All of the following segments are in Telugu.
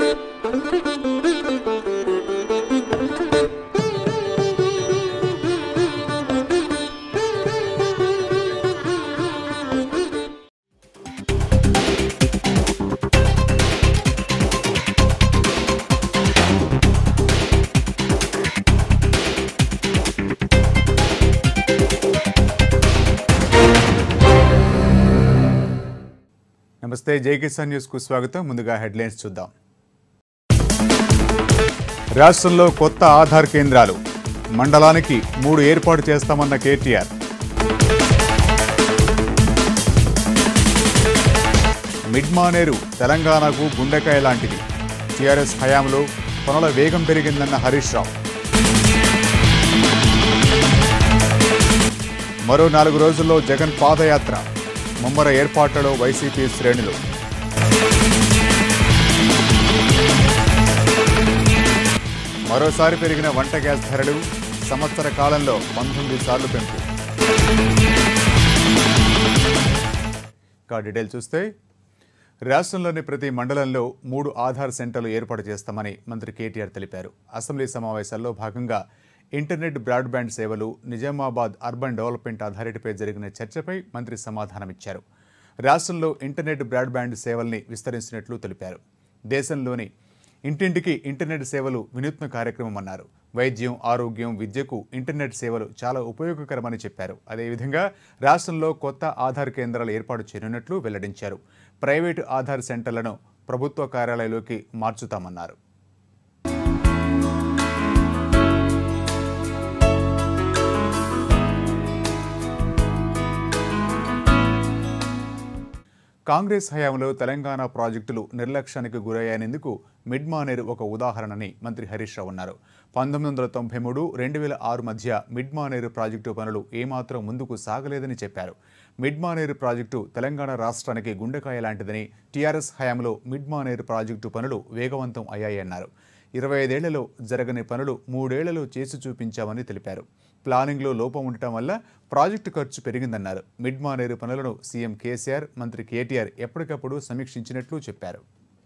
నమస్తే జై కిసాన్ న్యూస్ కు స్వాగతం ముందుగా హెడ్లైన్స్ చూద్దాం రాష్ట్రంలో కొత్త ఆధార్ కేంద్రాలు మండలానికి మూడు ఏర్పాటు చేస్తామన్న కేటీఆర్ మిడ్ మానేరు తెలంగాణకు గుండెకాయ లాంటిది టీఆర్ఎస్ హయాంలో పనుల వేగం పెరిగిందన్న హరీష్ రావు మరో నాలుగు రోజుల్లో జగన్ పాదయాత్ర ముమ్మర ఏర్పాట్లలో వైసీపీ శ్రేణులు మరోసారి పెరిగిన వంట గ్యాస్ ధరలు సంవత్సర కాలంలో పంతొమ్మిది సార్లు పెంపు ఇక డీటెయిల్ చూస్తే రాష్ట్రంలోని ప్రతి మండలంలో మూడు ఆధార్ సెంటర్లు ఏర్పాటు చేస్తామని మంత్రి కేటీఆర్ తెలిపారు అసెంబ్లీ సమావేశాల్లో భాగంగా ఇంటర్నెట్ బ్రాడ్బ్యాండ్ సేవలు నిజామాబాద్ అర్బన్ డెవలప్మెంట్ అథారిటీపై జరిగిన చర్చపై మంత్రి సమాధానమిచ్చారు రాష్ట్రంలో ఇంటర్నెట్ బ్రాడ్బ్యాండ్ సేవల్ని విస్తరించినట్లు తెలిపారు దేశంలోని ఇంటింటికి ఇంటర్నెట్ సేవలు వినూత్న కార్యక్రమం అన్నారు వైద్యం ఆరోగ్యం విద్యకు ఇంటర్నెట్ సేవలు చాలా ఉపయోగకరమని చెప్పారు అదేవిధంగా రాష్ట్రంలో కొత్త ఆధార్ కేంద్రాలు ఏర్పాటు చేయనున్నట్లు వెల్లడించారు ప్రైవేటు ఆధార్ సెంటర్లను ప్రభుత్వ కార్యాలయంలోకి మార్చుతామన్నారు కాంగ్రెస్ హయాంలో తెలంగాణ ప్రాజెక్టులు నిర్లక్ష్యానికి గురయ్యానేందుకు మిడ్ మానేరు ఒక ఉదాహరణని మంత్రి హరీష్ రావు అన్నారు పంతొమ్మిది వందల తొంభై మూడు రెండు వేల ఆరు మధ్య మిడ్ మానేరు ప్రాజెక్టు పనులు ఏమాత్రం ముందుకు సాగలేదని చెప్పారు మిడ్ మానేరు ప్రాజెక్టు తెలంగాణ రాష్ట్రానికి గుండెకాయ లాంటిదని టీఆర్ఎస్ హయాంలో మిడ్ మానేరు ప్రాజెక్టు పనులు వేగవంతం అయ్యాయన్నారు ఇరవై ఐదేళ్లలో జరగని పనులు మూడేళ్లలో చేసి చూపించామని తెలిపారు ప్లానింగ్లో లోపం ఉండటం వల్ల ప్రాజెక్టు ఖర్చు పెరిగిందన్నారు మిడ్ మానేరు పనులను సీఎం కేసీఆర్ మంత్రి కేటీఆర్ ఎప్పటికప్పుడు సమీక్షించినట్లు చెప్పారు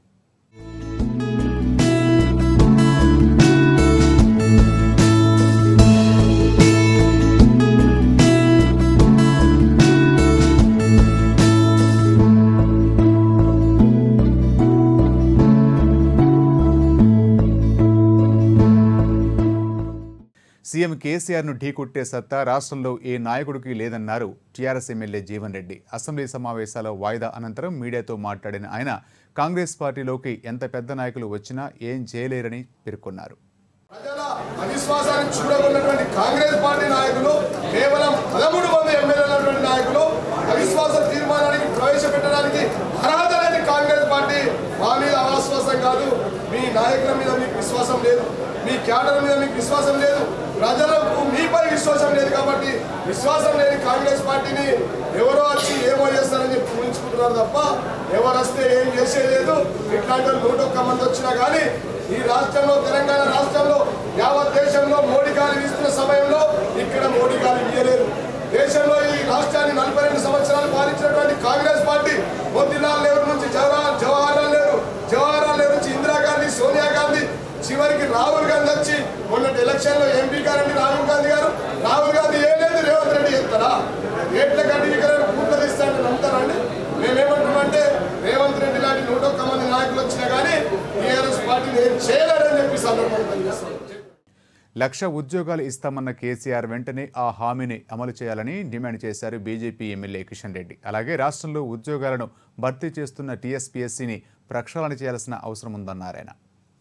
సీఎం కేసీఆర్ను ఢీకొట్టే సత్తా రాష్ట్రంలో ఏ నాయకుడికి లేదన్నారు TRS MLA Jeevan Reddy assembly సమావేశాల వాయిదా అనంతరం మీడియాతో మాట్లాడిన ఆయన కాంగ్రెస్ పార్టీలోకి ఎంత పెద్ద నాయకులు వచ్చినా ఏం చేయలేరని పేర్కొన్నారు ప్రజల అవిశ్వాసాన్ని చూడగొన్నటువంటి కాంగ్రెస్ పార్టీ నాయకులు కేవలం పదమూడు మంది ఎమ్మెల్యేలటువంటి నాయకులు అవిశ్వాస తీర్మానానికి ప్రవేశపెట్టడానికి అర్హత లేని కాంగ్రెస్ పార్టీ మా మీద అవిశ్వాసం కాదు మీ నాయకుల మీద మీకు విశ్వాసం లేదు మీ క్యాడర్ మీద మీకు విశ్వాసం లేదు ప్రజలకు మీపై విశ్వాసం లేదు కాబట్టి విశ్వాసం లేని కాంగ్రెస్ పార్టీని ఎవరో వచ్చి ఏమో చేస్తారని చెప్పి ఊహించుకుంటున్నారు తప్ప ఎవరు వస్తే ఏం చేసేది లేదు ఇట్లాంటి వాళ్ళు నూట ఒక్క మంది వచ్చినా కానీ ఈ రాష్ట్రంలో తెలంగాణ రాష్ట్రంలో యావత్ దేశంలో మోడీ గాలి వీస్తున్న సమయంలో ఇక్కడ మోడీ గాలి వీయలేదు దేశంలో ఈ రాష్ట్రాన్ని నలభై రెండు సంవత్సరాలు పాలించినటువంటి కాంగ్రెస్ పార్టీ మోతీలాల్ నెహ్రూ నుంచి జవహర్ జవహర్లాల్ నెహ్రూ జవహర్లాల్ నెహ్రూ నుంచి ఇందిరాగాంధీ సోనియా గాంధీ చివరికి రాహుల్ గాంధీ వచ్చి మొన్నటి ఎలక్షన్ లో ఎంపీ గారండి రాహుల్ గాంధీ గారు రాహుల్ గాంధీ ఏం లేదు రేవంత్ రెడ్డి చెప్తారా ఏట్ల కట్టికలను పూర్తి ఇస్తాడని నమ్ముతారండి మేమేమంటున్నామంటే రేవంత్ రెడ్డి లాంటి నూట ఒక్క మంది నాయకులు వచ్చినా కానీ టీఆర్ఎస్ పార్టీని ఏం చేయలేరని చెప్పి సందర్భంగా తెలియజేస్తున్నాం లక్ష ఉద్యోగాలు ఇస్తామన్న కేసీఆర్ వెంటనే ఆ హామీని అమలు చేయాలని డిమాండ్ చేశారు బీజేపీ ఎమ్మెల్యే కిషన్ రెడ్డి అలాగే రాష్ట్రంలో ఉద్యోగాలను భర్తీ చేస్తున్న టీఎస్పీఎస్సీని ప్రక్షాళన చేయాల్సిన అవసరం ఉందన్నారు ఆయన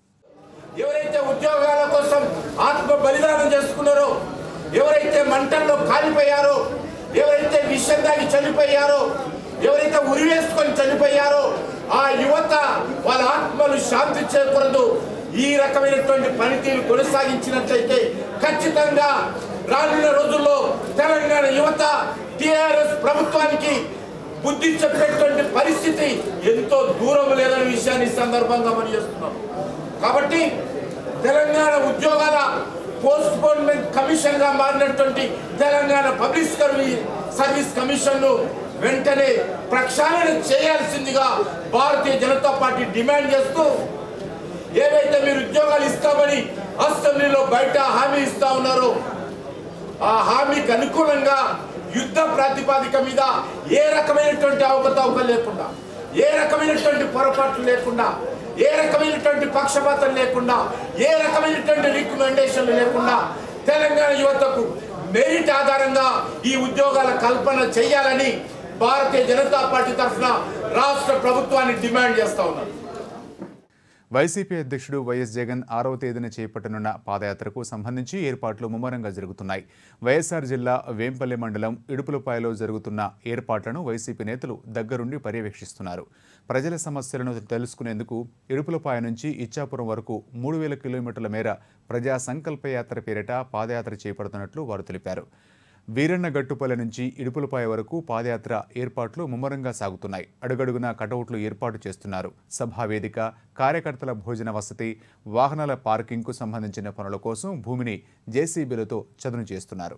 ఎవరైతే ఉద్యోగాల కోసం ఆత్మ బలిదానం చేసుకున్నారో ఎవరైతే మంటల్లో కాలిపోయారో ఎవరైతే విషం దాగి చనిపోయారో ఎవరైతే ఉరివేసుకొని చనిపోయారో ఆ యువత వాళ్ళ ఆత్మలు శాంతి చేకూరదు ఈ రకమైనటువంటి పనితీరు కొనసాగించినట్లయితే ఖచ్చితంగా రానున్న రోజుల్లో తెలంగాణ యువత టిఆర్ఎస్ ప్రభుత్వానికి బుద్ధి చెప్పేటువంటి పరిస్థితి ఎంతో దూరం లేదనే విషయాన్ని ఈ సందర్భంగా మనం చేస్తున్నాం కాబట్టి తెలంగాణ ఉద్యోగాల పోస్ట్ పోన్మెంట్ కమిషన్ గా మారినటువంటి Telangana public service service commission ను వెంటనే ప్రక్షాళన చేయాల్సిందిగా భారతీయ జనతా పార్టీ డిమాండ్ చేస్తూ ఏవైతే మీరు ఉద్యోగాలు ఇస్తామని అసెంబ్లీలో బయట హామీ ఇస్తా ఉన్నారో ఆ హామీకి అనుకూలంగా యుద్ధ ప్రాతిపాదిక మీద ఏ రకమైనటువంటి అవకతవకలు లేకుండా ఏ రకమైనటువంటి పొరపాట్లు లేకుండా ఏ రకమైనటువంటి పక్షపాతం లేకుండా ఏ రకమైనటువంటి రికమెండేషన్లు లేకుండా తెలంగాణ యువతకు మెరిట్ ఆధారంగా ఈ ఉద్యోగాల కల్పన చేయాలని భారతీయ జనతా పార్టీ తరఫున రాష్ట్ర ప్రభుత్వాన్ని డిమాండ్ చేస్తా ఉన్నాం వైసీపీ అధ్యక్షుడు వైఎస్ జగన్ ఆరవ తేదీన చేపట్టనున్న పాదయాత్రకు సంబంధించి ఏర్పాట్లు ముమ్మరంగా జరుగుతున్నాయి వైఎస్ఆర్ జిల్లా వేంపల్లి మండలం ఇడుపులపాయలో జరుగుతున్న ఏర్పాట్లను వైసీపీ నేతలు దగ్గరుండి పర్యవేక్షిస్తున్నారు ప్రజల సమస్యలను తెలుసుకునేందుకు ఇడుపులపాయ నుంచి ఇచ్చాపురం వరకు మూడు వేల కిలోమీటర్ల మేర ప్రజా సంకల్ప యాత్ర పేరిట పాదయాత్ర చేపడుతున్నట్లు వారు తెలిపారు వీరన్న గట్టుపల్లి నుంచి ఇడుపులపాయ వరకు పాదయాత్ర ఏర్పాట్లు ముమ్మరంగా సాగుతున్నాయి అడుగడుగునా కటౌట్లు ఏర్పాటు చేస్తున్నారు సభా వేదిక కార్యకర్తల భోజన వసతి వాహనాల పార్కింగ్కు సంబంధించిన పనుల కోసం భూమిని జేసీబీలతో చదును చేస్తున్నారు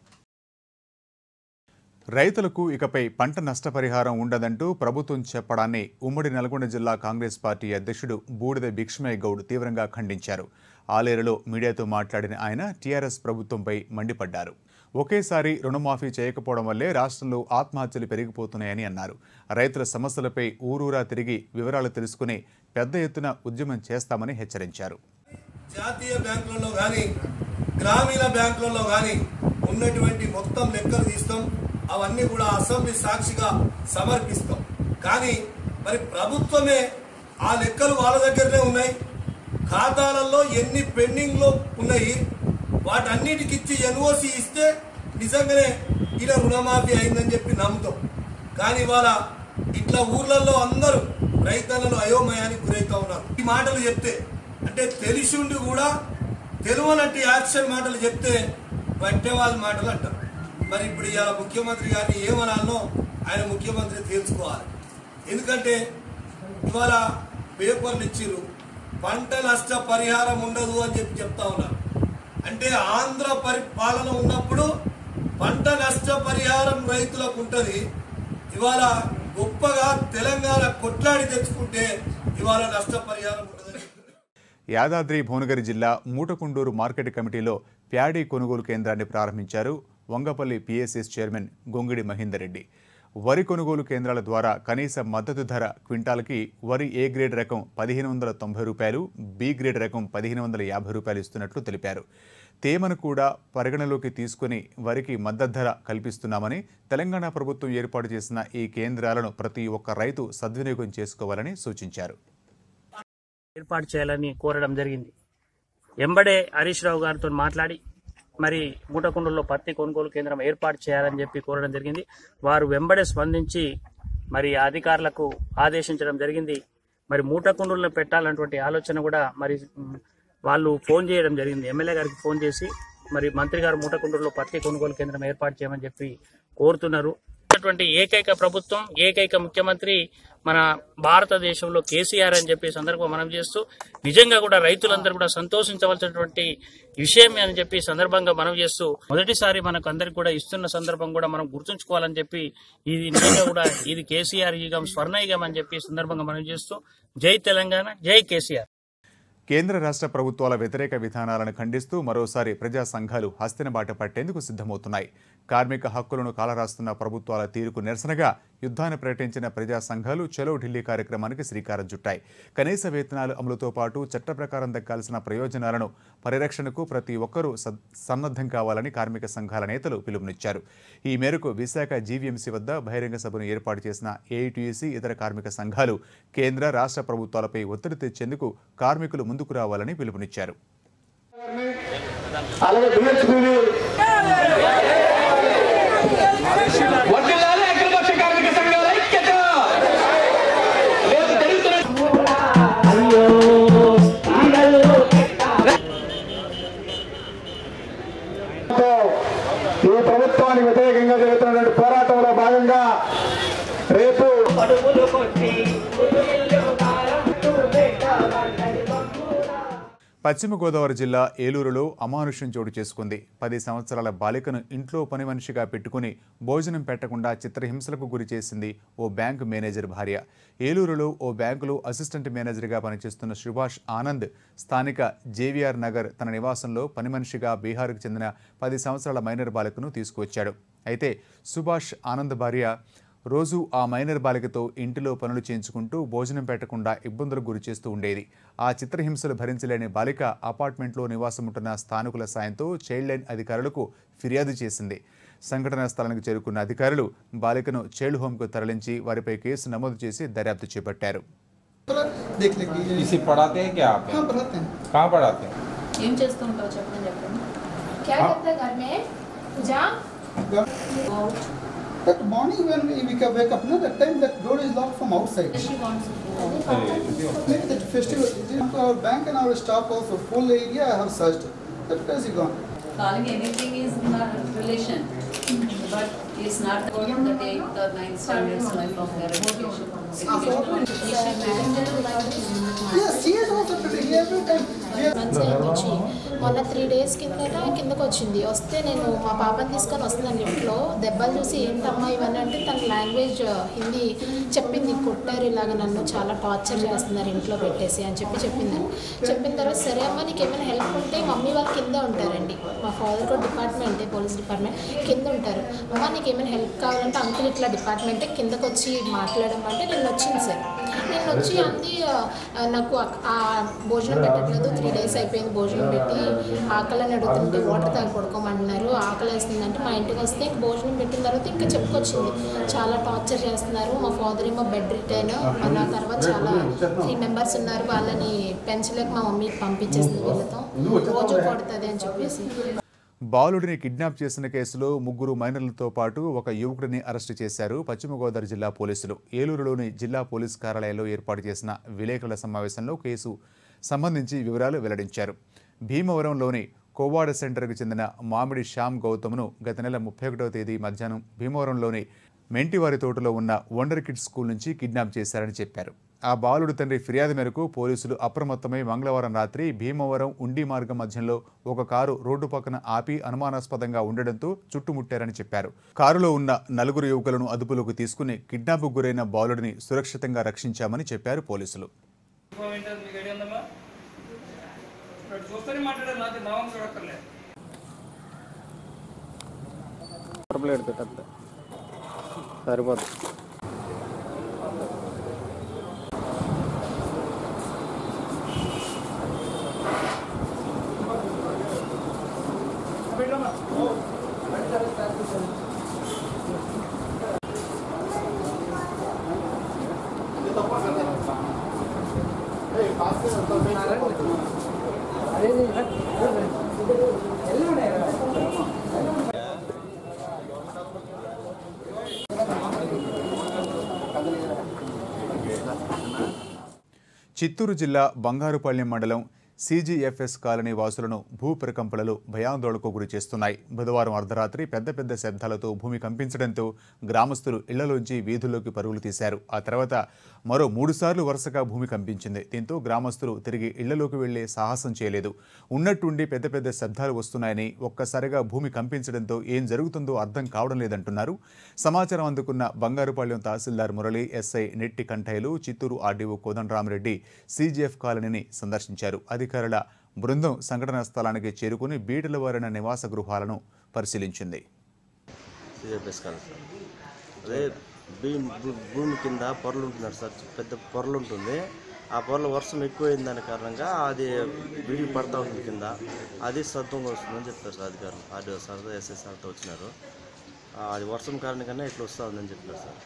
రైతులకు ఇకపై పంట నష్టపరిహారం ఉండదంటూ ప్రభుత్వం చెప్పడాన్ని ఉమ్మడి నల్గొండ జిల్లా కాంగ్రెస్ పార్టీ అధ్యక్షుడు బూడిద భిక్ష్మయ్య గౌడ్ తీవ్రంగా ఖండించారు ఆలేరులో మీడియాతో మాట్లాడిన ఆయన టీఆర్ఎస్ ప్రభుత్వంపై మండిపడ్డారు ఒకేసారి రుణమాఫీ చేయకపోవడం వల్లే రాష్ట్రంలో ఆత్మహత్యలు పెరిగిపోతున్నాయని అన్నారు రైతుల సమస్యలపై ఊరూరా తిరిగి వివరాలు తెలుసుకుని పెద్ద ఎత్తున ఉద్యమం చేస్తామని హెచ్చరించారు జాతీయ బ్యాంకులలో కానీ గ్రామీణ బ్యాంకులలో కానీ ఉన్నటువంటి మొత్తం లెక్కలు తీస్తాం అవన్నీ కూడా అసెంబ్లీ సాక్షిగా సమర్పిస్తాం కానీ మరి ప్రభుత్వమే ఆ లెక్కలు వాళ్ళ దగ్గరనే ఉన్నాయి ఖాతాలలో ఎన్ని పెండింగ్లో ఉన్నాయి వాటన్నిటికి ఇచ్చి ఎన్ఓసి ఇస్తే నిజంగానే ఇలా రుణమాఫీ అయిందని చెప్పి నమ్ముతాం కానీ ఇవాళ ఇట్లా ఊర్లలో అందరూ రైతన్నలు అయోమయానికి గురవుతా ఉన్నారు ఈ మాటలు చెప్తే అంటే తెలిసి ఉండి కూడా తెలియనట్టు యాక్షన్ మాటలు చెప్తే పట్టేవాళ్ళ మాటలు అంటారు మరి ఇప్పుడు ఇవాళ ముఖ్యమంత్రి గారిని ఏమనాలనో ఆయన ముఖ్యమంత్రి తేల్చుకోవాలి ఎందుకంటే ఇవాళ పేపర్లు ఇచ్చిర్రు పంట నష్ట పరిహారం ఉండదు అని చెప్పి చెప్తా ఉన్నారు అంటే ఆంధ్ర పరిపాలన ఉన్నప్పుడు పంట నష్ట పరిహారం రైతులకు ఉంటది ఇవాళ గొప్పగా తెలంగాణ కొట్లాడి తెచ్చుకుంటే ఇవాళ నష్ట పరిహారం ఉండదని యాదాద్రి భువనగిరి జిల్లా మూటకుండూరు మార్కెట్ కమిటీలో ప్యాడీ కొనుగోలు కేంద్రాన్ని ప్రారంభించారు వంగపల్లి పిఎస్ఎస్ చైర్మన్ గొంగిడి మహేందర్ రెడ్డి వరి కొనుగోలు కేంద్రాల ద్వారా కనీస మద్దతు ధర క్వింటాల్కి వరి ఏ గ్రేడ్ రకం పదిహేను వందల తొంభై రూపాయలు బి గ్రేడ్ రకం పదిహేను వందల యాభై రూపాయలు ఇస్తున్నట్లు తెలిపారు తేమను కూడా పరిగణలోకి తీసుకుని వరికి మద్దతు ధర కల్పిస్తున్నామని తెలంగాణ ప్రభుత్వం ఏర్పాటు చేసిన ఈ కేంద్రాలను ప్రతి ఒక్క రైతు సద్వినియోగం చేసుకోవాలని సూచించారు ఏర్పాటు చేయాలని కోరడం జరిగింది ఎంబడే హరీష్ రావు గారితో మాట్లాడి మరి మూటకుండలో పత్తి కొనుగోలు కేంద్రం ఏర్పాటు చేయాలని చెప్పి కోరడం జరిగింది వారు వెంబడే స్పందించి మరి అధికారులకు ఆదేశించడం జరిగింది మరి మూటకుండలను పెట్టాలన్నటువంటి ఆలోచన కూడా మరి మ్, వాళ్ళు ఫోన్ చేయడం జరిగింది ఎమ్మెల్యే గారికి ఫోన్ చేసి మరి మంత్రి గారు మూటకుండలో పత్తి కొనుగోలు కేంద్రం ఏర్పాటు చేయమని చెప్పి కోరుతున్నారు ఉన్నటువంటి ఏకైక ప్రభుత్వం ఏకైక ముఖ్యమంత్రి మన భారతదేశంలో కేసీఆర్ అని చెప్పి ఈ సందర్భంగా మనం చేస్తూ నిజంగా కూడా రైతులందరూ కూడా సంతోషించవలసినటువంటి విషయం అని చెప్పి ఈ సందర్భంగా మనం చేస్తూ మొదటిసారి మనకు అందరికి కూడా ఇస్తున్న సందర్భం కూడా మనం గుర్తుంచుకోవాలని చెప్పి ఇది నిజంగా కూడా ఇది కేసీఆర్ యుగం స్వర్ణయుగం అని చెప్పి ఈ సందర్భంగా మనం చేస్తూ జై తెలంగాణ జై కేసీఆర్ కేంద్ర రాష్ట్ర ప్రభుత్వాల వ్యతిరేక విధానాలను ఖండిస్తూ మరోసారి ప్రజా సంఘాలు హస్తిన బాట పట్టేందుకు సిద్ధమవుతున్నాయి కార్మిక హక్కులను కాలరాస్తున్న ప్రభుత్వాల తీరుకు నిరసనగా యుద్ధాన్ని ప్రకటించిన ప్రజా సంఘాలు చలో ఢిల్లీ కార్యక్రమానికి శ్రీకారం చుట్టాయి కనీస వేతనాలు అమలుతో పాటు చట్ట ప్రకారం దక్కాల్సిన ప్రయోజనాలను పరిరక్షణకు ప్రతి ఒక్కరూ సద్- సన్నద్ధం కావాలని కార్మిక సంఘాల నేతలు పిలుపునిచ్చారు ఈ మేరకు విశాఖ జీవీఎంసీ వద్ద బహిరంగ సభను ఏర్పాటు చేసిన ఏఐటీయూసీ ఇతర కార్మిక సంఘాలు కేంద్ర రాష్ట్ర ప్రభుత్వాలపై ఒత్తిడి తెచ్చేందుకు కార్మికులు ముందుకు రావాలని పిలుపునిచ్చారు అలాగే బిహెచ్పివి వర్ధిల్లాలి అఖిలపక్ష కార్మిక సంఘాల ఐక్యత రేపు జరుగుతున్న ఈ ప్రభుత్వానికి వ్యతిరేకంగా జరుగుతున్నటువంటి పోరాటంలో భాగంగా రేపు పశ్చిమ గోదావరి జిల్లా ఏలూరులో అమానుష్యం చోటు చేసుకుంది పది సంవత్సరాల బాలికను ఇంట్లో పని మనిషిగా పెట్టుకుని భోజనం పెట్టకుండా చిత్రహింసలకు గురి చేసింది ఓ బ్యాంకు మేనేజర్ భార్య ఏలూరులో ఓ బ్యాంకులో అసిస్టెంట్ మేనేజర్గా పనిచేస్తున్న సుభాష్ ఆనంద్ స్థానిక జేవీఆర్ నగర్ తన నివాసంలో పని మనిషిగా బీహార్కు చెందిన పది సంవత్సరాల మైనర్ బాలికను తీసుకువచ్చాడు అయితే సుభాష్ ఆనంద్ భార్య రోజు ఆ మైనర్ బాలికతో ఇంటిలో పనులు చేయించుకుంటూ భోజనం పెట్టకుండా ఇబ్బందులకు గురి చేస్తూ ఉండేది ఆ చిత్రహింసలు భరించలేని బాలిక అపార్ట్మెంట్లో నివాసముంటున్న స్థానికుల సాయంతో చైల్డ్ లైన్ అధికారులకు ఫిర్యాదు చేసింది సంఘటనా స్థలానికి చేరుకున్న అధికారులు బాలికను చైల్డ్ హోంకు తరలించి వారిపై కేసు నమోదు చేసి దర్యాప్తు చేపట్టారు देख लेंगे ये इसे पढ़ाते हैं क्या आप हाँ पढ़ाते हैं कहाँ पढ़ाते हैं ఏం చేస్తూ ఉంటావు చెప్పండి చెప్పండి क्या करता है घर में पूजा But morning when we wake up, wake up, no, that time that door is locked from outside. she wants to go Maybe that festival, our bank and our staff also, full area I have searched. That place is gone. calling anything is not relation but it's not according to the eighth or ninth standards like of their education Yes, she is also today every time. We are మంచి అయింది వచ్చి మొన్న త్రీ డేస్ కిందట కిందకు వచ్చింది వస్తే నేను మా పాపని తీసుకొని వస్తున్నాను లిఫ్ట్లో దెబ్బలు చూసి ఏంటమ్మా ఇవన్నీ అంటే తన లాంగ్వేజ్ హిందీ చెప్పింది కొట్టారు ఇలాగ నన్ను చాలా టార్చర్ చేస్తున్నారు ఇంట్లో పెట్టేసి అని చెప్పి చెప్పింది చెప్పిన తర్వాత సరే అమ్మా నీకు ఏమైనా హెల్ప్ ఉంటే మమ్మీ వాళ్ళు కింద ఉంటారండి మా ఫాదర్ కూడా డిపార్ట్మెంటే పోలీస్ డిపార్ట్మెంట్ కింద ఉంటారు అమ్మ నీకు ఏమైనా హెల్ప్ కావాలంటే అంకుల్ ఇట్లా డిపార్ట్మెంటే కిందకు వచ్చి మాట్లాడడం అంటే నేను వచ్చింది సార్ నేను వచ్చి అంది ఆ, నాకు ఆ- ఆ భోజనం పెట్టట్లేదు త్రీ డేస్ అయిపోయింది భోజనం పెట్టి ఆకలి అని అడుగుతుంటే వాటర్ తాగి పడుకోమంటున్నారు ఆకలి వేస్తుందంటే మా ఇంటికి వస్తే ఇంక భోజనం పెట్టిన తర్వాత ఇంకా చెప్పుకొచ్చింది చాలా టార్చర్ చేస్తున్నారు మా ఫాదర్ ఏమో బెడ్ రిటైన్ నా తర్వాత చాలా త్రీ మెంబర్స్ ఉన్నారు వాళ్ళని పెంచలేక మా మమ్మీకి పంపించేసింది వీళ్ళతో రోజు కొడుతుంది అని చెప్పేసి బాలుడిని కిడ్నాప్ చేసిన కేసులో ముగ్గురు మైనర్లతో పాటు ఒక యువకుడిని అరెస్టు చేశారు పశ్చిమ గోదావరి జిల్లా పోలీసులు ఏలూరులోని జిల్లా పోలీస్ కార్యాలయంలో ఏర్పాటు చేసిన విలేకరుల సమావేశంలో కేసు సంబంధించి వివరాలు వెల్లడించారు భీమవరంలోని కోవాడ సెంటర్కు చెందిన మామిడి శ్యామ్ గౌతమ్ను గత నెల ముప్పై ఒకటవ తేదీ మధ్యాహ్నం భీమవరంలోని మెంటివారి తోటలో ఉన్న వండర్ కిడ్స్ స్కూల్ నుంచి కిడ్నాప్ చేశారని చెప్పారు ఆ బాలుడు తండ్రి ఫిర్యాదు మేరకు పోలీసులు అప్రమత్తమై మంగళవారం రాత్రి భీమవరం ఉండి మార్గం మధ్యంలో ఒక కారు రోడ్డు పక్కన ఆపి అనుమానాస్పదంగా ఉండడంతో చుట్టుముట్టారని చెప్పారు కారులో ఉన్న నలుగురు యువకులను అదుపులోకి తీసుకుని కిడ్నాప్కు గురైన బాలుడిని సురక్షితంగా రక్షించామని చెప్పారు పోలీసులు మీకు ఐడియా ఉందమ్మా ఇప్పుడు చూస్తూనే మాట్లాడారు నాకు నామం చూడక్కర్లేదు సరిపోతుంది చిత్తూరు జిల్లా బంగారుపాళ్యం మండలం సీజీఎఫ్ఎస్ కాలనీ వాసులను భూ ప్రకంపనలు భయాందోళనకు గురి చేస్తున్నాయి బుధవారం అర్ధరాత్రి పెద్ద పెద్ద శబ్దాలతో భూమి కంపించడంతో గ్రామస్తులు ఇళ్లలోంచి వీధుల్లోకి పరుగులు తీశారు ఆ తర్వాత మరో మూడుసార్లు వరుసగా భూమి కంపించింది దీంతో గ్రామస్తులు తిరిగి ఇళ్లలోకి వెళ్లే సాహసం చేయలేదు ఉన్నట్టుండి పెద్ద పెద్ద శబ్దాలు వస్తున్నాయని ఒక్కసారిగా భూమి కంపించడంతో ఏం జరుగుతుందో అర్థం కావడం లేదంటున్నారు సమాచారం అందుకున్న బంగారుపాళ్యం తహసీల్దార్ మురళి ఎస్ఐ నెట్టి కంఠయ్యలు చిత్తూరు ఆర్డీఓ కోదండరామిరెడ్డి సీజీఎఫ్ కాలనీని సందర్శించారు అధికారుల బృందం సంఘటనా స్థలానికి చేరుకుని బీటల వారిన నివాస గృహాలను పరిశీలించింది సిఎఫ్ఎస్ కాదు సార్ అదే భూమి భూ- భూమి కింద పొరలు ఉంటున్నారు సార్ పెద్ద పొరలు ఉంటుంది ఆ పొరలు వర్షం ఎక్కువైన దాని కారణంగా అది విడిగి పడతా ఉంటుంది కింద అది సత్వంగా వస్తుందని చెప్తారు సార్ అధికారులు ఆర్డీఓ సార్తో ఎస్ఐ సార్తో వచ్చినారు ఆ, అది వర్షం కారణంగానే ఇట్లా వస్తుందని చెప్పారు సార్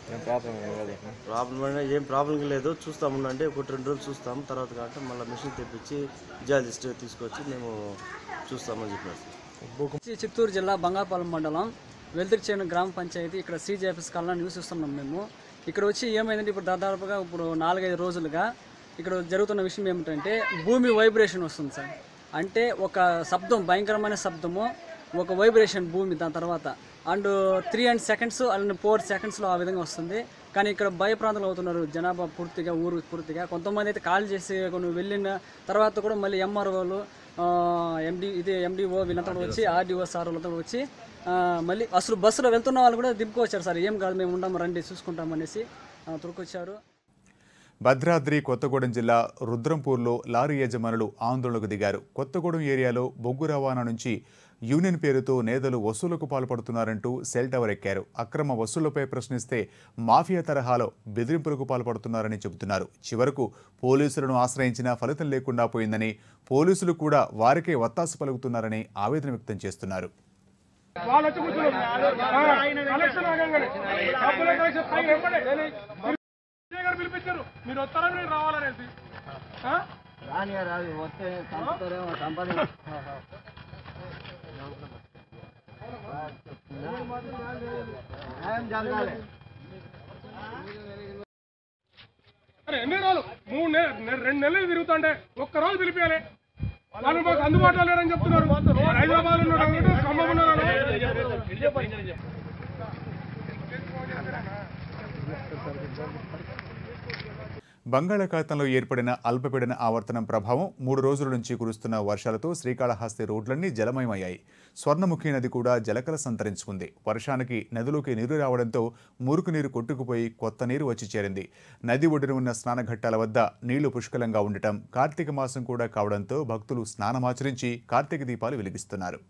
ప్రాబ్లం అంటే ఏం ప్రాబ్లం లేదు చూస్తాం ఉండండి ఒకటి రెండు రోజులు చూస్తాం తర్వాత కాబట్టి మళ్ళీ మిషన్ తెప్పించి జియాలజిస్ట్ తీసుకొచ్చి మేము చూస్తామని చెప్పారు సార్ చి- చిత్తూరు జిల్లా బంగాపాలెం మండలం వెల్తిరిచేను గ్రామ పంచాయతీ ఇక్కడ సీజేఎఫ్ఎస్ కాలనీ నివసిస్తున్నాం మేము ఇక్కడ వచ్చి ఏమైందంటే ఇప్పుడు దాదాపుగా ఇప్పుడు నాలుగైదు రోజులుగా ఇక్కడ జరుగుతున్న విషయం ఏమిటంటే భూమి వైబ్రేషన్ వస్తుంది సార్ అంటే ఒక శబ్దం భయంకరమైన శబ్దము ఒక వైబ్రేషన్ భూమి దాని తర్వాత and three and seconds and four సెకండ్స్లో ఆ విధంగా వస్తుంది కానీ ఇక్కడ భయ ప్రాంతాలు అవుతున్నారు జనాభా పూర్తిగా ఊరు పూర్తిగా కొంతమంది అయితే కాల్ చేసి కొన్ని వెళ్ళిన తర్వాత కూడా మళ్ళీ ఎంఆర్ఓలు ఎండి ఇది ఎండిఓ వీళ్ళంతా కూడా వచ్చి ఆర్డీఓ సార్ వాళ్ళంతా కూడా వచ్చి ఆ, మళ్ళీ అసలు బస్సులో వెళ్తున్న వాళ్ళు కూడా దింపుకొచ్చారు సార్ ఏం కాదు మేము ఉండాము రండి చూసుకుంటాం అనేసి ఆ, తురుకొచ్చారు భద్రాద్రి కొత్తగూడెం జిల్లా రుద్రంపూర్లో లారీ యజమానులు ఆందోళనకు దిగారు కొత్తగూడెం ఏరియాలో బొగ్గు రవాణా నుంచి యూనియన్ పేరుతో నేతలు వసూలుకు పాల్పడుతున్నారంటూ సెల్ టవర్ ఎక్కారు అక్రమ వసూళ్లపై ప్రశ్నిస్తే మాఫియా తరహాలో బెదిరింపులకు పాల్పడుతున్నారని చెబుతున్నారు చివరకు పోలీసులను ఆశ్రయించినా ఫలితం లేకుండా పోయిందని పోలీసులు కూడా వారికే వత్తాసు పలుకుతున్నారని ఆవేదన వ్యక్తం చేస్తున్నారు వాళ్ళు వచ్చి కూర్చున్నారు కలెక్షన్ ఆగంగానే డబ్బుల కలెక్షన్ పైన వెంబడే విజయ్ గారు పిలిపించారు మీరు వస్తారని మీరు రావాలనేసి ఆ? అరే ఎన్ని రోజులు మూడు నె- నె- రెండు నెలలు తిరుగుతుంటే ఒక్క రోజు పిలిపియాలి వాళ్ళు మాకు అందుబాటులో లేరని చెప్తున్నారు హైదరాబాద్ ఉన్నారు ఖమ్మం ఉన్నారు బంగాళాఖాతంలో ఏర్పడిన అల్పపీడన ఆవర్తనం ప్రభావం మూడు రోజుల నుంచి కురుస్తున్న వర్షాలతో శ్రీకాళహస్తి రోడ్లన్నీ జలమయమయ్యాయి స్వర్ణముఖి నది కూడా జలకల సంతరించుకుంది వర్షానికి నదిలోకి నీరు రావడంతో మురుకు నీరు కొట్టుకుపోయి కొత్త నీరు వచ్చి చేరింది నది ఒడ్డున ఉన్న స్నానఘట్టాల వద్ద నీళ్లు పుష్కలంగా ఉండటం కార్తీక మాసం కూడా కావడంతో భక్తులు స్నానమాచరించి కార్తీక దీపాలు వెలిగిస్తున్నారు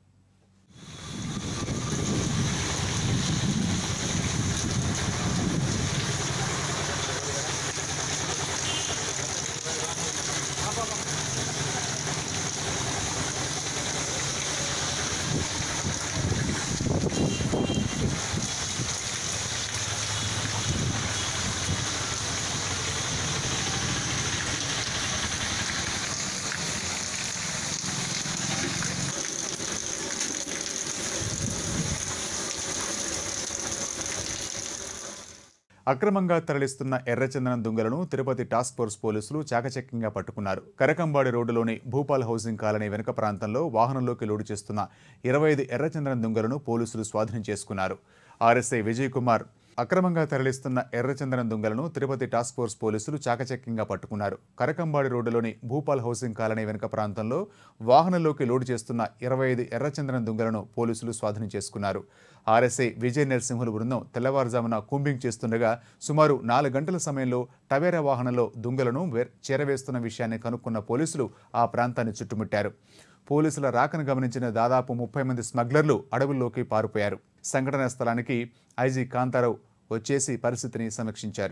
అక్రమంగా తరలిస్తున్న ఎర్రచందనం దుంగలను తిరుపతి టాస్క్ ఫోర్స్ పోలీసులు చాకచక్యంగా పట్టుకున్నారు కరకంబాడి రోడ్డులోని భూపాల్ హౌసింగ్ కాలనీ వెనుక ప్రాంతంలో వాహనంలోకి లోడు చేస్తున్న ఇరవై ఐదు ఎర్రచందనం దుంగలను పోలీసులు స్వాధీనం చేసుకున్నారు ఆర్ఎస్ఐ విజయ్ కుమార్ అక్రమంగా తరలిస్తున్న ఎర్రచందనం దుంగలను తిరుపతి టాస్క్ ఫోర్స్ పోలీసులు చాకచక్యంగా పట్టుకున్నారు కరకంబాడి రోడ్డులోని భూపాల్ హౌసింగ్ కాలనీ వెనుక ప్రాంతంలో వాహనంలోకి లోడు చేస్తున్న ఇరవై ఐదు ఎర్రచందనం దుంగలను పోలీసులు స్వాధీనం చేసుకున్నారు ఆర్ఎస్ఐ విజయ్ నరసింహుల బృందం తెల్లవారుజామున కూంబింగ్ చేస్తుండగా సుమారు నాలుగు గంటల సమయంలో టవేరా వాహనంలో దుంగలను వె- చేరవేస్తున్న విషయాన్ని కనుక్కున్న పోలీసులు ఆ ప్రాంతాన్ని చుట్టుముట్టారు పోలీసుల రాకను గమనించిన దాదాపు ముప్పై మంది స్మగ్లర్లు అడవుల్లోకి పారిపోయారు సంఘటన స్థలానికి ఐజీ కాంతారావు వచ్చేసి పరిస్థితిని సమీక్షించారు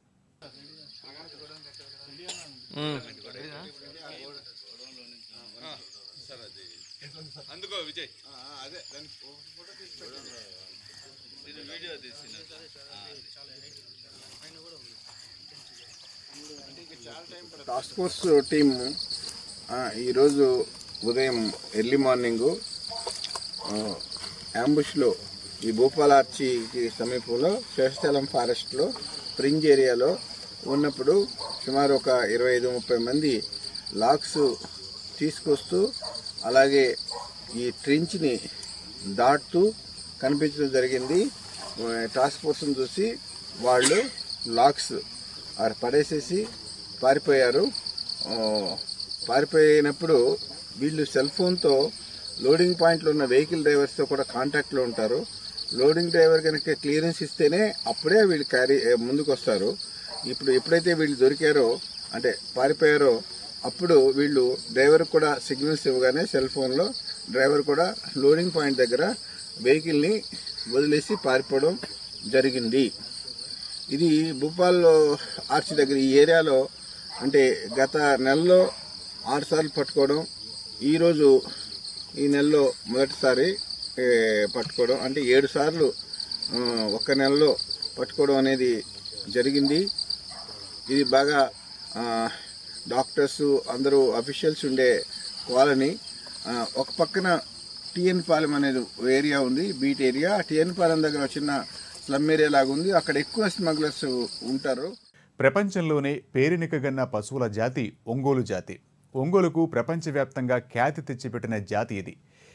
అందుకో విజయ్ అదే వీడియో తీసిన టాస్క్ ఫోర్స్ టీమ్ ఆ, ఈరోజు ఉదయం ఎర్లీ మార్నింగ్ అంబుష్లో ఈ భూపాలార్చికి సమీపంలో శేషాచలం ఫారెస్ట్లో ఫ్రింజ్ ఏరియాలో ఉన్నప్పుడు సుమారు ఒక ఇరవై ఐదు ముప్పై మంది లాక్స్ తీసుకొస్తూ అలాగే ఈ ట్రించ్ని దాటుతూ కనిపించడం జరిగింది ఆ, టాస్క్ ఫోర్స్ని చూసి వాళ్ళు లాక్స్ ఆడ పడేసేసి పారిపోయారు ఆ, పారిపోయినప్పుడు వీళ్ళు సెల్ ఫోన్తో లోడింగ్ పాయింట్లో ఉన్న వెహికల్ డ్రైవర్స్తో కూడా కాంటాక్ట్లో ఉంటారు లోడింగ్ డ్రైవర్ కనుక క్లియరెన్స్ ఇస్తేనే అప్పుడే వీళ్ళు క్యారీ ఏ, ముందుకు వస్తారు ఇప్పుడు ఎప్పుడైతే వీళ్ళు దొరికారో అంటే పారిపోయారో అప్పుడు వీళ్ళు డ్రైవర్ కూడా సిగ్నల్స్ ఇవ్వగానే సెల్ ఫోన్లో డ్రైవర్ కూడా లోడింగ్ పాయింట్ దగ్గర వెహికల్ని వదిలేసి పారిపోవడం జరిగింది ఇది భూపాల్ ఆర్చి దగ్గర ఈ ఏరియాలో అంటే గత నెలలో ఆరు సార్లు పట్టుకోవడం ఈరోజు ఈ నెలలో మొదటిసారి ఏ, పట్టుకోవడం అంటే ఏడు సార్లు ఆ, ఒక్క నెలలో పట్టుకోవడం అనేది జరిగింది ఇది బాగా ఆ, డాక్టర్స్ అందరూ అఫీషియల్స్ ఉండే కాలనీ ఆ, ఒక పక్కన టిఎన్ పాలెం అనేది ఏరియా ఉంది బీట్ ఏరియా టిఎన్ పాలెం దగ్గర చిన్న స్లమ్ ఏరియా లాగా ఉంది అక్కడ ఎక్కువ స్మగ్లర్స్ ఉంటారు ప్రపంచంలోనే పేరెనికగన్న పశువుల జాతి ఒంగోలు జాతి ఒంగోలుకు ప్రపంచవ్యాప్తంగా ఖ్యాతి తెచ్చిపెట్టిన జాతి ఇది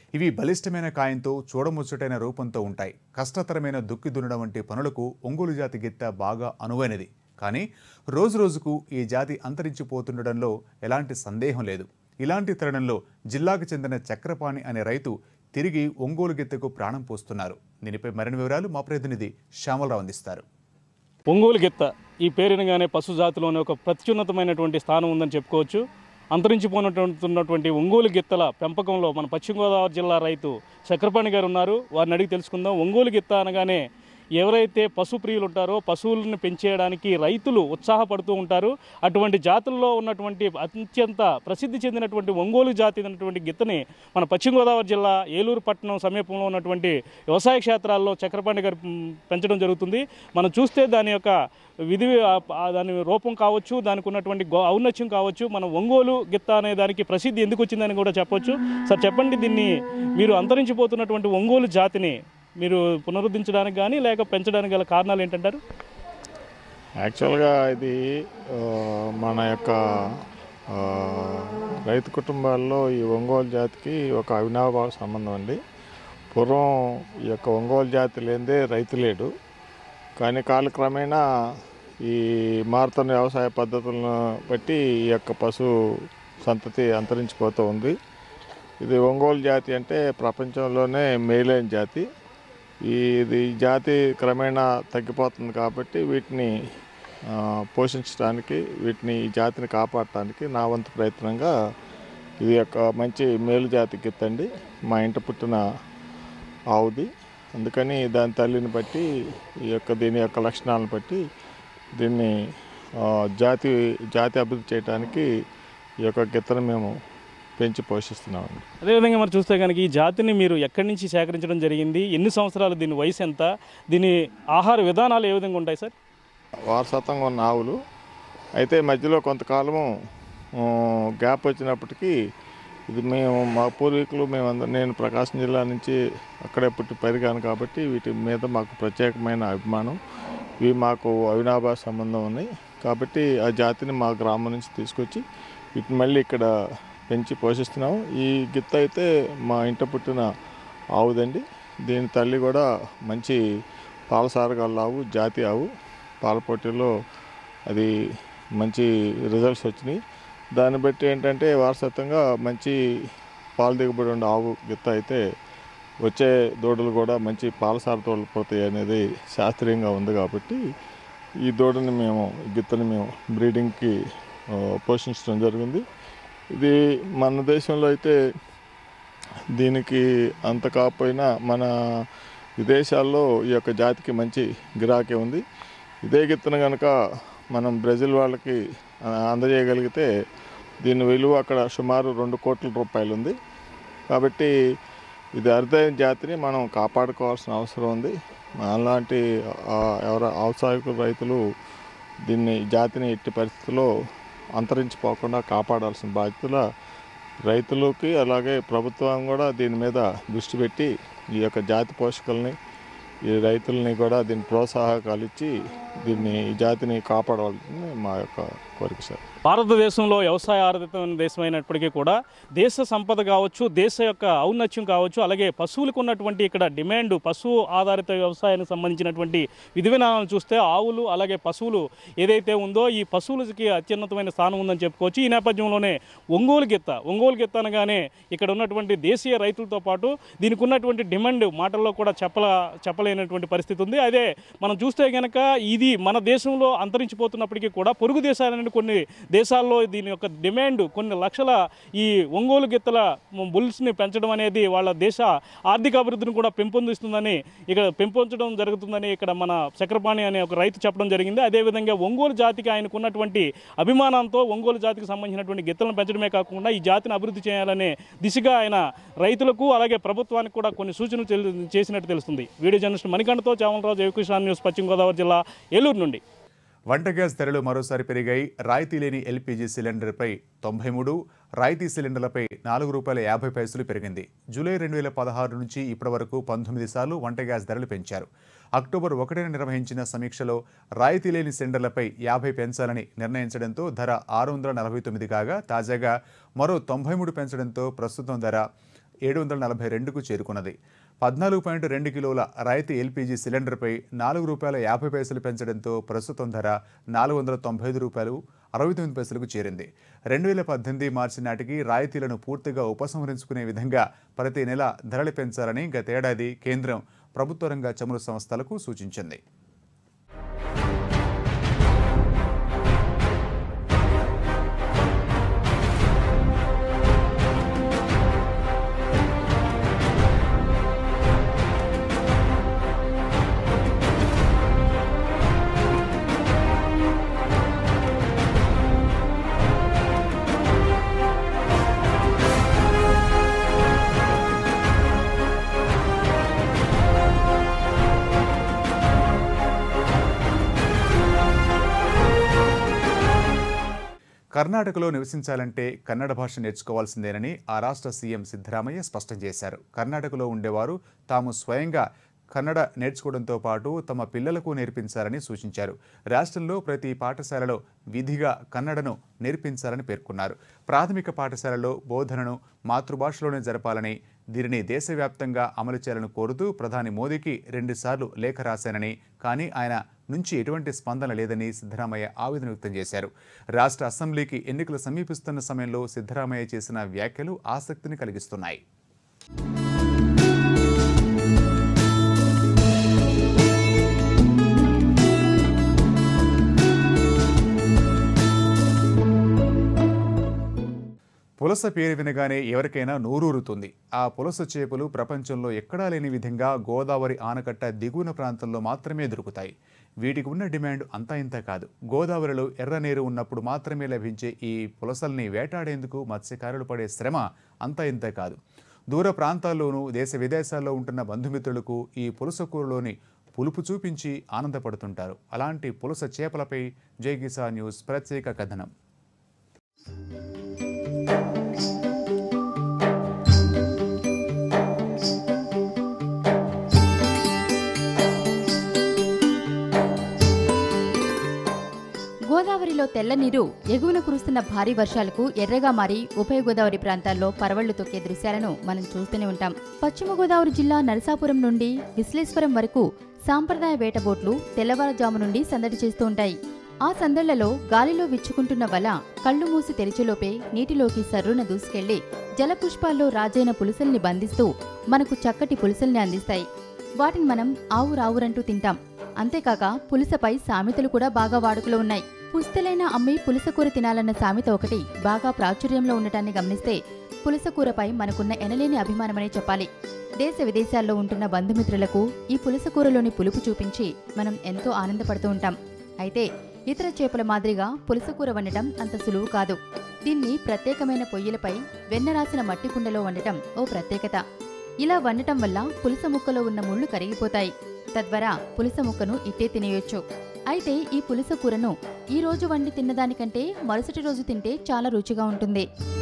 ఇవి బలిష్టమైన కాయంతో చూడముచ్చటైన రూపంతో ఉంటాయి కష్టతరమైన దుక్కి దున్నడం వంటి పనులకు ఒంగోలు జాతి గిత్త బాగా అనువైనది కానీ రోజురోజుకు ఈ జాతి అంతరించిపోతుండడంలో ఎలాంటి సందేహం లేదు ఇలాంటి తరుణంలో జిల్లాకు చెందిన చక్రపాణి అనే రైతు తిరిగి ఒంగోలు గిత్తకు ప్రాణం పోస్తున్నారు దీనిపై మరిన్ని వివరాలు మా ప్రతినిధి శ్యామలరావు అందిస్తారు ఒంగోలు గిత్త ఈ పేరునగానే పశు జాతిలోనే ఒక ప్రత్యున్నతమైనటువంటి స్థానం ఉందని చెప్పుకోవచ్చు అంతరించిపోయినటువంటి ఒంగోలు గిత్తల పెంపకంలో మన పశ్చిమ గోదావరి జిల్లా రైతు చక్రపాణి గారు ఉన్నారు వారిని అడిగి తెలుసుకుందాం ఒంగోలు గిత్త అనగానే ఎవరైతే పశు ప్రియులు ఉంటారో పశువులను పెంచేయడానికి రైతులు ఉత్సాహపడుతూ ఉంటారు అటువంటి జాతుల్లో ఉన్నటువంటి అత్యంత ప్రసిద్ధి చెందినటువంటి ఒంగోలు జాతి అయినటువంటి గిత్తని మన పశ్చిమ గోదావరి జిల్లా ఏలూరు పట్టణం సమీపంలో ఉన్నటువంటి వ్యవసాయ క్షేత్రాల్లో చక్రపాణి గారు మ్, పెంచడం జరుగుతుంది మనం చూస్తే దాని యొక్క విధి ఆ- ఆ దాని రూపం కావచ్చు దానికి ఉన్నటువంటి గో ఔన్నత్యం కావచ్చు మన ఒంగోలు గిత్త అనే దానికి ప్రసిద్ధి ఎందుకు వచ్చిందని కూడా చెప్పొచ్చు సార్ చెప్పండి దీన్ని మీరు అంతరించిపోతున్నటువంటి ఒంగోలు జాతిని మీరు పునరుద్ధరించడానికి కానీ లేక పెంచడానికి గల కారణాలు ఏంటంటారు యాక్చువల్గా ఇది ఆ, మన యొక్క ఆ, రైతు కుటుంబాల్లో ఈ ఒంగోలు జాతికి ఒక అవినాభావ సంబంధం అండి పూర్వం ఈ యొక్క ఒంగోలు జాతి లేనిదే రైతు లేడు కానీ కాలక్రమేణా ఈ మారుతున్న వ్యవసాయ పద్ధతులను బట్టి ఈ యొక్క పశు సంతతి అంతరించిపోతూ ఉంది ఇది ఒంగోలు జాతి అంటే ప్రపంచంలోనే మేలైన జాతి ఈ ఇది ఈ జాతి క్రమేణా తగ్గిపోతుంది కాబట్టి వీటిని ఆ, పోషించడానికి వీటిని ఈ జాతిని కాపాడటానికి నా వంతు ప్రయత్నంగా ఇది ఒక మంచి మేలు జాతి గిత్తండి మా ఇంట పుట్టిన ఆవుది అందుకని దాని తల్లిని బట్టి ఈ యొక్క దీని యొక్క లక్షణాలను బట్టి దీన్ని ఆ, జాతి జాతి అభివృద్ధి చేయడానికి ఈ యొక్క గిత్తను మేము పెంచి పోషిస్తున్నామండి అదేవిధంగా మరి చూస్తే కనుక ఈ జాతిని మీరు ఎక్కడి నుంచి సేకరించడం జరిగింది ఎన్ని సంవత్సరాలు దీని వయసు ఎంత దీని ఆహార విధానాలు ఏ విధంగా ఉంటాయి సార్ వారసత్వంగా ఉన్న ఆవులు అయితే మధ్యలో కొంతకాలము ఆ, గ్యాప్ వచ్చినప్పటికీ ఇది మేము మా పూర్వీకులు మేమందరం నేను ప్రకాశం జిల్లా నుంచి అక్కడే పుట్టి పెరిగాను కాబట్టి వీటి మీద మాకు ప్రత్యేకమైన అభిమానం ఇవి మాకు అవినాభావ సంబంధం ఉన్నాయి కాబట్టి ఆ జాతిని మా గ్రామం నుంచి తీసుకొచ్చి వీటిని మళ్ళీ ఇక్కడ పెంచి పోషిస్తున్నాము ఈ గిత్త అయితే మా ఇంట పుట్టిన ఆవుదండి దీని తల్లి కూడా మంచి పాలసారగల ఆవు జాతి ఆవు పాల పోటీల్లో అది మంచి రిజల్ట్స్ వచ్చినాయి దాన్ని బట్టి ఏంటంటే వారసత్వంగా మంచి పాల దిగుబడి ఉండే ఆవు గిత్త అయితే వచ్చే దూడలు కూడా మంచి పాలసార దూడలు పోతాయి అనేది శాస్త్రీయంగా ఉంది కాబట్టి ఈ దూడని మేము ఈ గిత్తని మేము బ్రీడింగ్కి ఆ, పోషించడం జరిగింది ఇది మన దేశంలో అయితే దీనికి అంత కాకపోయినా మన విదేశాల్లో ఈ యొక్క జాతికి మంచి గిరాకీ ఉంది ఇదే గిత్తన కనుక మనం బ్రెజిల్ వాళ్ళకి ఆ, అందజేయగలిగితే దీని విలువ అక్కడ సుమారు రెండు కోట్ల రూపాయలు ఉంది కాబట్టి ఇది అరుదైన జాతిని మనం కాపాడుకోవాల్సిన అవసరం ఉంది అలాంటి ఎవరు వ్యవసాయకులు రైతులు దీన్ని జాతిని ఎట్టి పరిస్థితుల్లో అంతరించిపోకుండా కాపాడాల్సిన బాధ్యతల రైతులకి అలాగే ప్రభుత్వం కూడా దీని మీద దృష్టి పెట్టి ఈ యొక్క జాతి పోషకుల్ని ఈ రైతుల్ని కూడా దీని ప్రోత్సాహకాలు ఇచ్చి దీన్ని ఈ జాతిని కాపాడవాలని మా యొక్క కోరిక సార్ భారతదేశంలో వ్యవసాయ ఆధారితమైన దేశం అయినప్పటికీ కూడా దేశ సంపద కావచ్చు దేశ యొక్క ఔన్నత్యం కావచ్చు అలాగే పశువులకు ఉన్నటువంటి ఇక్కడ డిమాండ్ పశువు ఆధారిత వ్యవసాయానికి సంబంధించినటువంటి విధి విధానాలను చూస్తే ఆవులు అలాగే పశువులు ఏదైతే ఉందో ఈ పశువులకి అత్యున్నతమైన స్థానం ఉందని చెప్పుకోవచ్చు ఈ నేపథ్యంలోనే ఒంగోలు గిత్త ఒంగోలు గిత్త అనగానే ఇక్కడ ఉన్నటువంటి దేశీయ రైతులతో పాటు దీనికి ఉన్నటువంటి డిమాండ్ మాటల్లో కూడా చెప్పల చెప్పలేనటువంటి పరిస్థితి ఉంది అదే మనం చూస్తే కనుక ఇది మన దేశంలో అంతరించిపోతున్నప్పటికీ కూడా పొరుగు దేశాలనే కొన్ని దేశాల్లో దీని యొక్క డిమాండ్ కొన్ని లక్షల ఈ ఒంగోలు గిత్తల బుల్స్ని పెంచడం అనేది వాళ్ళ దేశ ఆర్థిక అభివృద్ధిని కూడా పెంపొందిస్తుందని ఇక్కడ పెంపొందడం జరుగుతుందని ఇక్కడ మన చక్రపాణి అనే ఒక రైతు చెప్పడం జరిగింది అదేవిధంగా ఒంగోలు జాతికి ఆయనకు ఉన్నటువంటి అభిమానంతో ఒంగోలు జాతికి సంబంధించినటువంటి గిత్తలను పెంచడమే కాకుండా ఈ జాతిని అభివృద్ధి చేయాలనే దిశగా ఆయన రైతులకు అలాగే ప్రభుత్వానికి కూడా కొన్ని సూచనలు తెలు- చేసినట్టు తెలుస్తుంది వీడియో జర్నలిస్ట్ మణికంఠతో చామలరావు జయకృష్ణ న్యూస్ పశ్చిమ గోదావరి జిల్లా ఏలూరు నుండి వంట గ్యాస్ ధరలు మరోసారి పెరిగాయి రాయితీ లేని ఎల్పీజీ సిలిండర్పై తొంభై మూడు రాయితీ సిలిండర్లపై నాలుగు రూపాయల యాభై పైసలు పెరిగింది జూలై రెండు వేల పదహారు నుంచి ఇప్పటి వరకు పంతొమ్మిది సార్లు వంట గ్యాస్ ధరలు పెంచారు అక్టోబర్ ఒకటిన నిర్వహించిన సమీక్షలో రాయితీ లేని సిలిండర్లపై యాభై పెంచాలని నిర్ణయించడంతో ధర ఆరు వందల నలభై తొమ్మిది కాగా తాజాగా మరో తొంభై మూడు పెంచడంతో ప్రస్తుతం ధర ఏడు వందల నలభై రెండుకు చేరుకున్నది పద్నాలుగు పాయింట్ రెండు కిలోల రాయితీ ఎల్పీజీ సిలిండర్పై నాలుగు రూపాయల యాభై పైసలు పెంచడంతో ప్రస్తుతం ధర నాలుగు వందల తొంభై ఐదు రూపాయలు అరవై తొమ్మిది పైసలకు చేరింది రెండు వేల పద్దెనిమిది మార్చి నాటికి రాయితీలను పూర్తిగా ఉపసంహరించుకునే విధంగా ప్రతి నెల ధరలు పెంచాలని గతేడాది కేంద్రం ప్రభుత్వ రంగ చమురు సంస్థలకు సూచించింది కర్ణాటకలో నివసించాలంటే కన్నడ భాష నేర్చుకోవాల్సిందేనని ఆ రాష్ట్ర సీఎం సిద్ధరామయ్య స్పష్టం చేశారు కర్ణాటకలో ఉండేవారు తాము స్వయంగా కన్నడ నేర్చుకోవడంతో పాటు తమ పిల్లలకు నేర్పించాలని సూచించారు రాష్ట్రంలో ప్రతి పాఠశాలలో విధిగా కన్నడను నేర్పించాలని పేర్కొన్నారు ప్రాథమిక పాఠశాలలో బోధనను మాతృభాషలోనే జరపాలని దీనిని దేశవ్యాప్తంగా అమలు చేయాలని కోరుతూ ప్రధాని మోదీకి రెండుసార్లు లేఖ రాశానని కానీ ఆయన నుంచి ఎటువంటి స్పందన లేదని సిద్ధరామయ్య ఆవేదన వ్యక్తం చేశారు రాష్ట్ర అసెంబ్లీకి ఎన్నికలు సమీపిస్తున్న సమయంలో సిద్ధరామయ్య చేసిన వ్యాఖ్యలు ఆసక్తిని కలిగిస్తున్నాయి పులస పేరు వినగానే ఎవరికైనా నోరూరుతుంది ఆ పులస చేపలు ప్రపంచంలో ఎక్కడా లేని విధంగా గోదావరి ఆనకట్ట దిగువన ప్రాంతంలో మాత్రమే దొరుకుతాయి వీటికి ఉన్న డిమాండ్ అంతా ఇంత కాదు గోదావరిలో ఎర్ర నీరు ఉన్నప్పుడు మాత్రమే లభించే ఈ పులసల్ని వేటాడేందుకు మత్స్యకారులు పడే శ్రమ అంతా ఇంత కాదు దూర ప్రాంతాల్లోనూ దేశ విదేశాల్లో ఉంటున్న బంధుమిత్రులకు ఈ పులస కూరలోని పులుపు చూపించి ఆనందపడుతుంటారు అలాంటి పులస చేపలపై జైగిసా న్యూస్ ప్రత్యేక కథనం గోదావరిలో తెల్ల నీరు ఎగువన కురుస్తున్న భారీ వర్షాలకు ఎర్రగా మారి ఉభయ గోదావరి ప్రాంతాల్లో పరవళ్లు తొక్కే దృశ్యాలను మనం చూస్తూనే ఉంటాం పశ్చిమ గోదావరి జిల్లా నరసాపురం నుండి విశ్లేశ్వరం వరకు సాంప్రదాయ వేట బోట్లు తెల్లవారుజాము నుండి సందడి చేస్తూ ఉంటాయి ఆ సందళ్లలో గాలిలో విచ్చుకుంటున్న వల కళ్ళు మూసి తెరిచేలోపే నీటిలోకి సర్రున దూసుకెళ్లి జలపుష్పాల్లో రాజైన పులుసల్ని బంధిస్తూ మనకు చక్కటి పులుసల్ని అందిస్తాయి వాటిని మనం ఆవు రావురంటూ తింటాం అంతేకాక పులుసపై సామెతలు కూడా బాగా వాడుకలో ఉన్నాయి పుస్తలైన అమ్మి పులుసకూర తినాలన్న సామెత ఒకటి బాగా ప్రాచుర్యంలో ఉండటాన్ని గమనిస్తే పులుసకూరపై మనకున్న ఎనలేని అభిమానమనే చెప్పాలి దేశ విదేశాల్లో ఉంటున్న బంధుమిత్రులకు ఈ పులుసకూరలోని పులుపు చూపించి మనం ఎంతో ఆనందపడుతూ ఉంటాం అయితే ఇతర చేపల మాదిరిగా పులుసకూర వండటం అంత సులువు కాదు దీన్ని ప్రత్యేకమైన పొయ్యిలపై వెన్న రాసిన మట్టి కుండలో వండటం ఓ ప్రత్యేకత ఇలా వండటం వల్ల పులుస ముక్కలో ఉన్న ముళ్ళు కరిగిపోతాయి తద్వారా పులుస ముక్కను ఇట్టే తినేయొచ్చు అయితే ఈ పులుస కూరను ఈ రోజు వండి తిన్నదానికంటే మరుసటి రోజు తింటే చాలా రుచిగా ఉంటుంది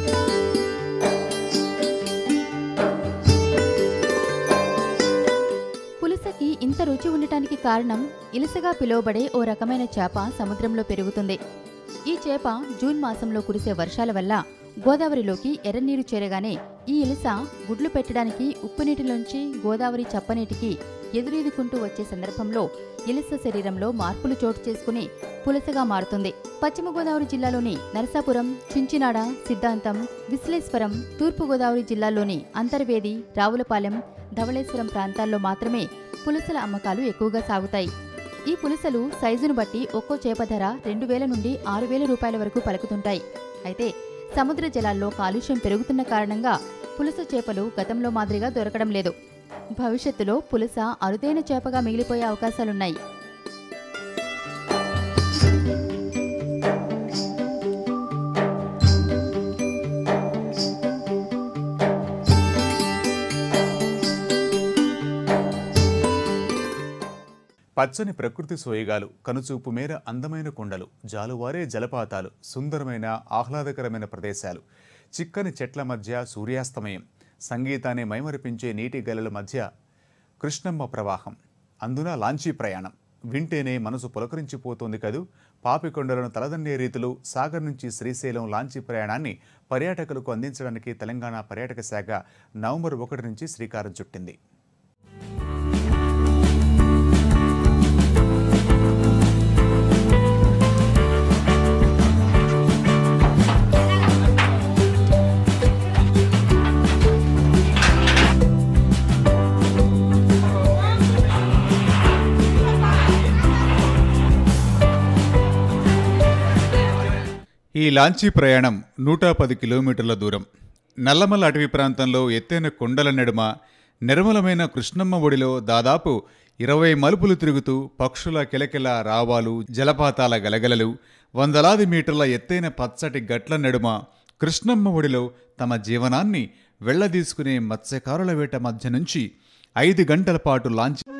పులుసకి ఇంత రుచి ఉండటానికి కారణం ఇలుసగా పిలువబడే ఓ రకమైన చేప సముద్రంలో పెరుగుతుంది ఈ చేప జూన్ మాసంలో కురిసే వర్షాల వల్ల గోదావరిలోకి ఎర్రనీరు చేరగానే ఈ ఇలుస గుడ్లు పెట్టడానికి ఉప్పు నీటిలోంచి గోదావరి చప్పనీటికి ఎదురీదుకుంటూ వచ్చే సందర్భంలో ఇలుస శరీరంలో మార్పులు చోటు చేసుకుని పులసగా మారుతుంది పశ్చిమ గోదావరి జిల్లాలోని నరసాపురం చించినాడ సిద్ధాంతం విశ్లేశ్వరం తూర్పు గోదావరి జిల్లాలోని అంతర్వేది రావులపాలెం ధవళేశ్వరం ప్రాంతాల్లో మాత్రమే పులసల అమ్మకాలు ఎక్కువగా సాగుతాయి ఈ పులసలు సైజును బట్టి ఒక్కో చేప ధర రెండు వేల నుండి ఆరు వేల రూపాయల వరకు పలుకుతుంటాయి అయితే సముద్ర జలాల్లో కాలుష్యం పెరుగుతున్న కారణంగా పులస చేపలు గతంలో మాదిరిగా దొరకడం లేదు భవిష్యత్తులో పులస అరుదైన చేపగా మిగిలిపోయే అవకాశాలున్నాయి పచ్చని ప్రకృతి సోయగాలు కనుచూపు మేర అందమైన కొండలు జాలువారే జలపాతాలు సుందరమైన ఆహ్లాదకరమైన ప్రదేశాలు చిక్కని చెట్ల మధ్య సూర్యాస్తమయం సంగీతాన్ని మైమరిపించే నీటి గలల మధ్య కృష్ణమ్మ ప్రవాహం అందున లాంచీ ప్రయాణం వింటేనే మనసు పులకరించిపోతోంది కదూ పాపికొండలను తలదన్నే రీతిలో సాగర్ నుంచి శ్రీశైలం లాంచీ ప్రయాణాన్ని పర్యాటకులకు అందించడానికి తెలంగాణ పర్యాటక శాఖ నవంబర్ ఒకటి నుంచి శ్రీకారం చుట్టింది ఈ లాంచీ ప్రయాణం నూట పది కిలోమీటర్ల దూరం నల్లమల్ల అటవీ ప్రాంతంలో ఎత్తైన కొండల నడుమ నిర్మలమైన కృష్ణమ్మ ఒడిలో దాదాపు ఇరవై మలుపులు తిరుగుతూ పక్షుల కిలకిల రావాలు జలపాతాల గలగలలు వందలాది మీటర్ల ఎత్తైన పచ్చటి గట్ల నడుమ కృష్ణమ్మ ఒడిలో తమ జీవనాన్ని వెళ్లదీసుకునే మత్స్యకారుల వేట మధ్య నుంచి ఐదు గంటల పాటు లాంచ్